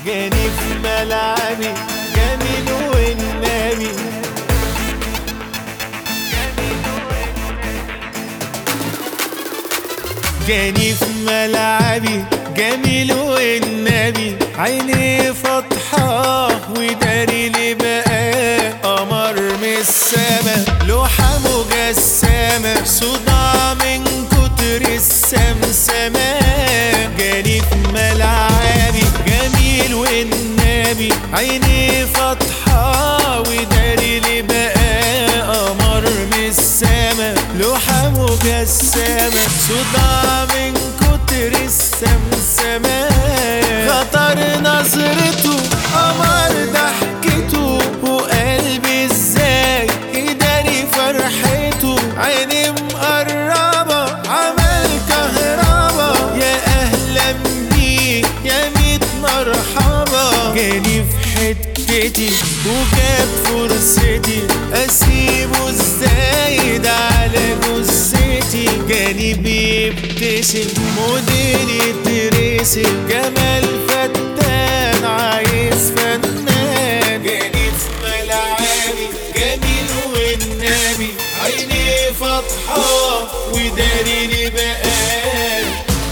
جاني في ملعبي جميل والنبي جاني في ملعبي جميل والنبي عيني فاتحة وداري لي بقى قمر من السما لوحة مجسمة صداع من كتر السمسمة جاني في ملعبي جميل والنبي عيني فاتحة وداري لي بقى قمر من السما لوحة مجسمة صداع من كتر السمسمة خطر نظرته قمر ضحكته وقلبي ازاي يداري فرحته عيني مقربة عمل كهربا يا اهلا بيه يا ميت مرحبا جاني في حتتي وجاب فرصتي اسيبه ازاي ده على جثتي جاني بيبتسم موديلي ترسم جمال فتان عايز فنان جاني في ملعبي جميل والنبي عيني فاتحة وداري لي بقى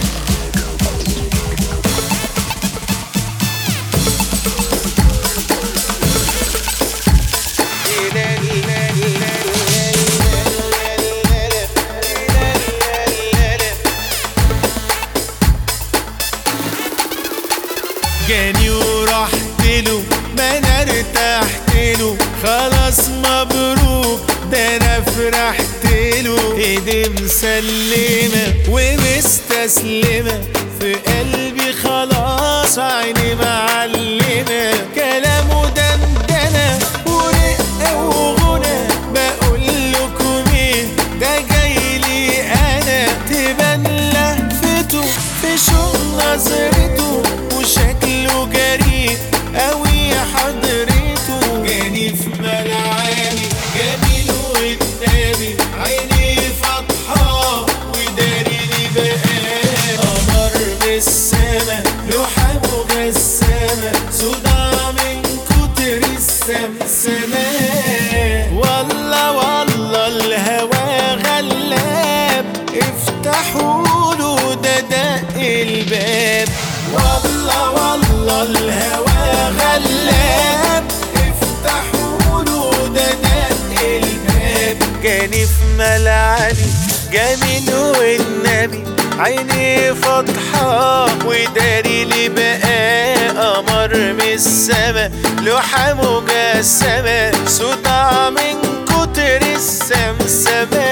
جاني ورحت له ما انا ارتحت له خلاص مبروك ده انا فرحت له ايدي مسلمه ومستسلمه في قلبي خلاص عيني معلمه كلامه دندنه ورقه وغنى بقول لكم ايه ده جاي لي انا تبان لهفته في شوق نظرته وشكله جريء قوي حضرته جاني في ملعبي جميل والنبي عيني فاتحة وداري لي بقى قمر بالسما لوحة مجسمة صداع من كتر السمسمة والله والله الهوى غلاب افتحوا له ده دق الباب والله والله الهوى غلاب افتحوا له ده دق الباب جاني في ملعبي جميل والنبي عيني فاتحة وداري لي بقى قمر من السما لوحة مجسمة صداع من كتر السمسمة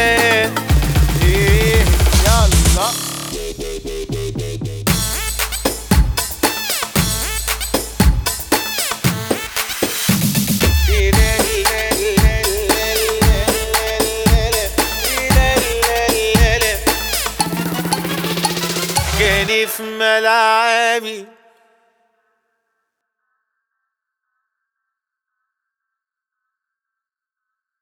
إيه يلا جاني في ملعبي